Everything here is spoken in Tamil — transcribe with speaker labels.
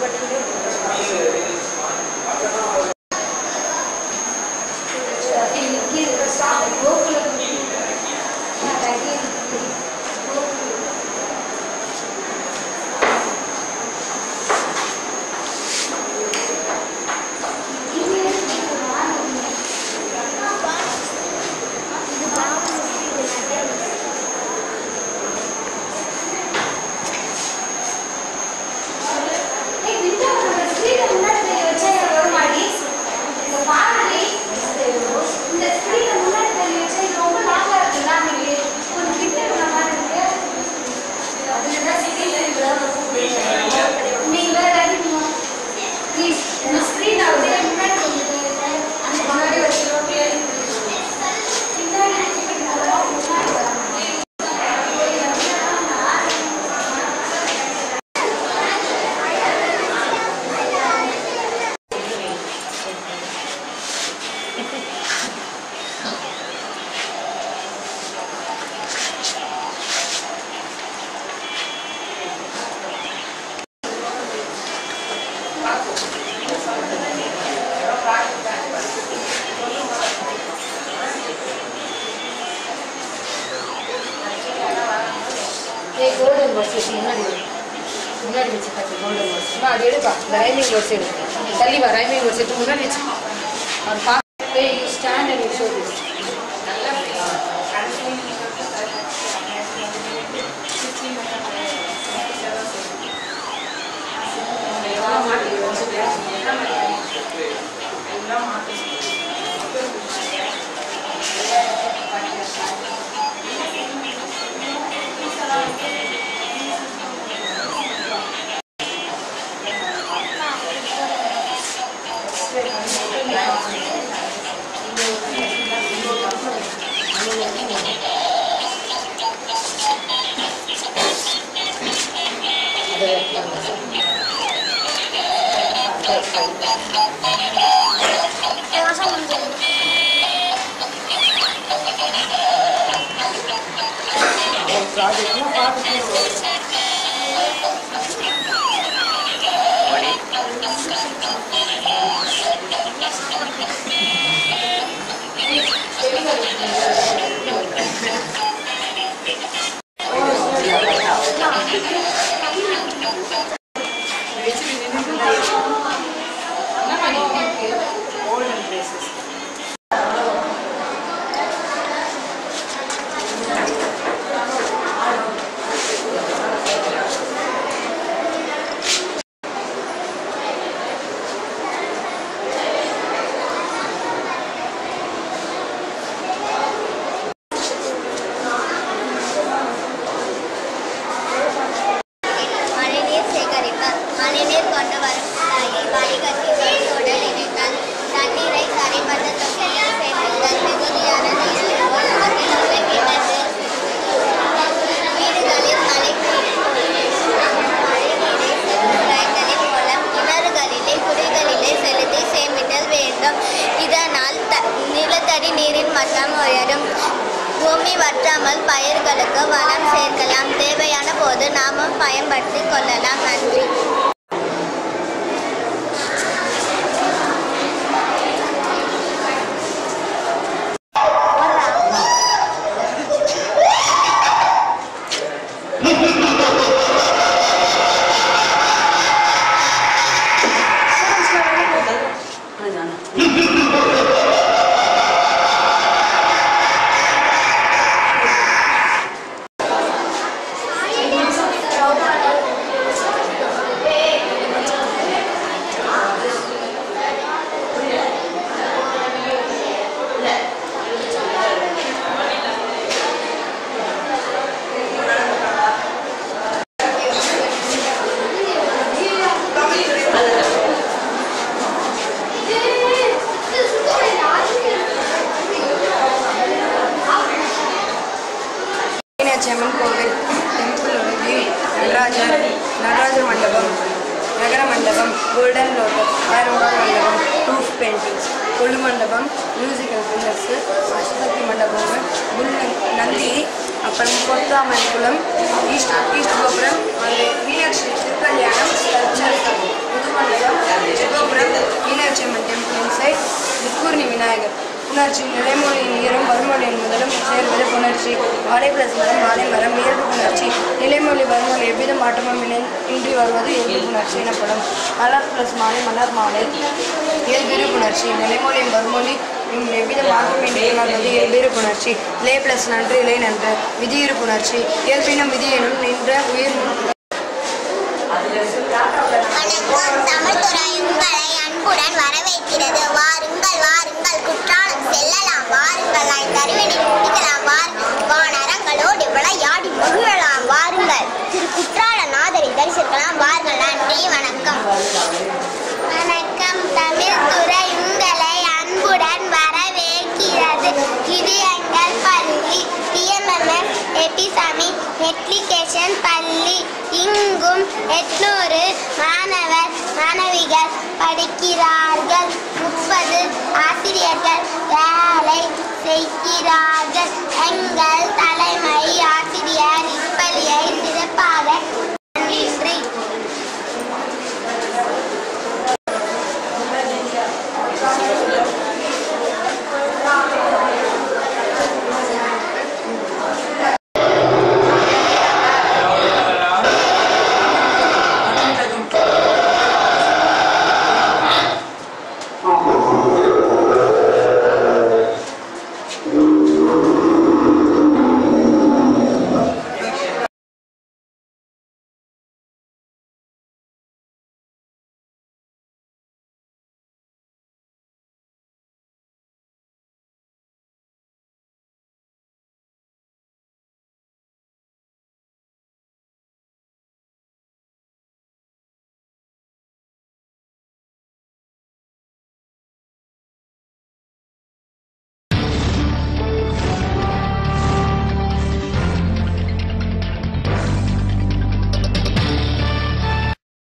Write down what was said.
Speaker 1: ஏய் கோல்டன் பஸ் வச்சு முன்னாடி வை. முன்னாடி வச்சு கட்டு கோல்டன் பஸ் அது எடுப்பா இந்த ரைமிங் பஸ் எடு தள்ளி வா ரைமிங் பஸ் எடுத்து முன்னாடி வச்சு அவர் பா hey you stand and you show this ப்ராஜெக்ட்லாம் பார்த்துட்டு கோல்டன் பிளேசஸ்
Speaker 2: மழைநீர் சேகரிப்பு மழைநீர் கொண்டு வரும் குழாயை வடிகட்டி வடிதோடல் இணைத்தால் தண்ணீரை சரிபந்த தொட்டியில் சேர்த்துங்கள் மிகுதியான நீர் இருக்கும் அருகில் உள்ள கிணறு வீடுகளில் மழை மழைநீரை குழாய்களின் மூலம் கிணறுகளிலே குடிகளிலே செலுத்தி சேமித்தல் வேண்டும் இதனால் த நிலத்தடி நீரின் மட்டம் உயரும் பூமி வற்றாமல் பயிர்களுக்கு வளம் சேர்க்கலாம் தேவையான போது நாமும் பயன்படுத்திக் கொள்ளலாம் நன்றி
Speaker 3: மீனாட்சி அம்மன் கோவில் டெம்பிள் உள்ளது நடராஜர் நடராஜர் மண்டபம் நகர மண்டபம் கோல்டன் லோட்டஸ் ஆயிரங்கா மண்டபம் ரூஃப் பெயிண்டிங்ஸ் கொழு மண்டபம் மியூசிக்கல் பில்லர்ஸு அஷ்டசக்தி மண்டபங்கள் புல் நந்தி அப்புறம் கொத்தாமன் குளம் ஈஸ்ட் ஈஸ்ட் கோபுரம் அது மீனாட்சி திருக்கல்யாணம் ஸ்கல்ப்சர் புணர்ச்சி நிலைமொழியின் ஈரம் வருமொழியின் முதலும் சேர்வது புணர்ச்சி வாழை பிளஸ் மரம் வாழை மரம் இயல்பு புணர்ச்சி நிலைமொழி வருமொழி எவ்வித மாற்றமும் இணை- இன்றி வருவது இயல்பு புணர்ச்சி எனப்படும் மலர் பிளஸ் மாலை மலர் மாலை இயல்பிரு புணர்ச்சி நிலைமொழியின் வருமொழி இம் எவ்வித மாற்றமும் இன்றி வருவது இயல்பிரு புணர்ச்சி இலை பிளஸ் நன்று இலை நன்று விதியிரு புணர்ச்சி இயல்பினும் விதியினும் நின்ற உயிர்
Speaker 2: வணக்கம் தமிழ்துறை உங்களை அன்புடன் வரவேற்கிறது வாருங்கள் வாருங்கள் குற்றாலம் செல்லலாம் வாருங்கள் ஐந்தறிவெளியில் முடிக்கலாம் வாருங்கள் வானரங்களோடு விளையாடி மகிழலாம் வாருங்கள் திரு குற்றால நாதரை தரிசிக்கலாம் வாருங்கள் நன்றி வணக்கம் வணக்கம் தமிழ்துறை உங்களை அன்புடன் வரவேற்கிறது இது எங்கள் பள்ளி டிஎம்எம்எஸ் எபிசாமி மெட்ரிகேஷன் பள்ளி இங்கும் எட்நூறு மாணவர் மாணவிகள் படிக்கிறார்கள் முப்பது ஆசிரியர்கள் வேலை செய்கிறார்கள் எங்கள்